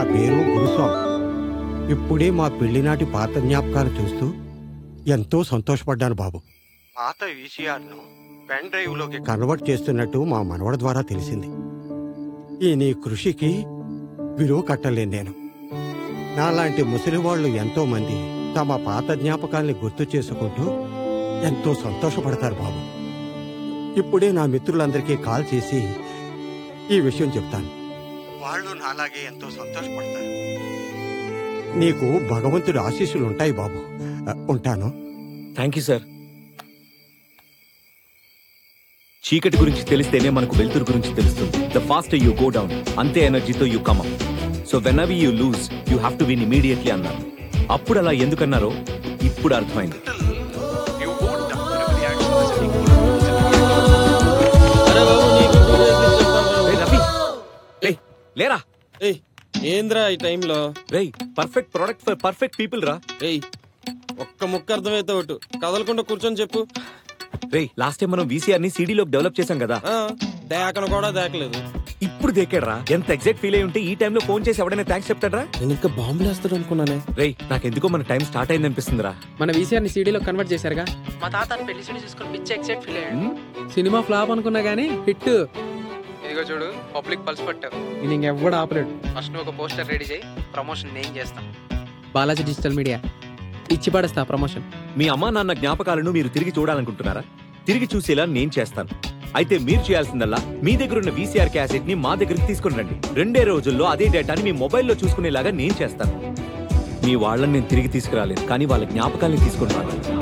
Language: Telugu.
పేరు గురుస్వామి ఇప్పుడే మా పెళ్లినాటి పాత జ్ఞాపకాలు చూస్తూ ఎంతో సంతోషపడ్డాను బాబు పాత విషయాలను పెన్ డ్రైవ్ లోకి కన్వర్ట్ చేస్తున్నట్టు మా మనవడ ద్వారా తెలిసింది ఈ నీ కృషికి విలువ కట్టలేను నేను నాలాంటి ముసలి వాళ్ళు ఎంతో మంది తమ పాత జ్ఞాపకాల్ని గుర్తు చేసుకుంటూ ఎంతో సంతోషపడతారు బాబు ఇప్పుడే నా మిత్రులందరికీ కాల్ చేసి ఈ విషయం చెప్తాను వాళ్ళు నాలాగే ఎంతో సంతోషపడతారు నీకు భగవంతుడి ఆశీస్సులు ఉంటాయి బాబు అ, ఉంటాను థ్యాంక్ యూ సార్ చీకటి గురించి తెలిస్తేనే మనకు వెలుతురు గురించి తెలుస్తుంది the fast you go down అంతే ఎనర్జీతో you come up so when అవీ you lose you have to win immediately అన్నారు అప్పుడు అలా ఎందుకన్నారో ఇప్పుడు అర్థమైంది అరే బాబు నీకు కూడా ఎదురు చెప్పాను రేయ్ రవి రేయ్ లేరా ఏయ్ ఏంద్రా ఈ టైంలో రేయ్ perfect product for perfect people రా ఏయ్ ఒక్క ముక్క అర్థమైతే ఒకటి కదలకుండా కూర్చొని చెప్పు రేయ్ లాస్ట్ టైం మనం వీసీఆర్ ని సీడీలోకి డెవలప్ చేశాం కదా ఆ, దేకను కూడా దేకలేదు ఇప్పుడు దేకాడ్రా ఎంత ఎగ్జాక్ట్ ఫీల్ అయి ఉంటే ఈ టైంలో ఫోన్ చేసి ఎవడైనా థ్యాంక్స్ చెప్తాడ్రా నేను ఇంకా బాంబులు వేస్తాడు అనుకున్నానే రేయ్ నాకెందుకో మన టైం స్టార్ట్ అయింది అనిపిస్తుందిరా మన వీసీఆర్ ని సీడీలో కన్వర్ట్ చేశారుగా మా తాత పెళ్లి సీడీ చూసుకొని పిచ్చి ఎక్సైట్ ఫీల్ అయ్యాడు హ్మ్? సినిమా ఫ్లాప్ అనుకున్నా గానీ హిట్ ఇదిగో చూడు పబ్లిక్ పల్స్ పట్టావు నేను ఇంకెవ్వడు ఆపలేడు ఫస్ట్ నువ్వు ఒక పోస్టర్ రెడీ చేయి ప్రమోషన్ నేను చేస్తాను బాలాజీ డిజిటల్ మీడియా ఇచ్చి పడేస్తా ప్రమోషన్ మీ అమ్మా నాన్న జ్ఞాపకాలను మీరు తిరిగి చూడాలనుకుంటున్నారా తిరిగి చూసేలా నేను చేస్తాను అయితే మీరు చేయాల్సిందల్లా మీ దగ్గర ఉన్న వీసీఆర్ క్యాసెట్ ని మా దగ్గరికి తీసుకుని రండి రెండే రోజుల్లో అదే డేటాని మీ మొబైల్లో చూసుకునేలాగా నేను చేస్తాను మీ వాళ్ళని నేను తిరిగి తీసుకురాలేదు కానీ వాళ్ళ జ్ఞాపకాల్ని తీసుకుని రాగలను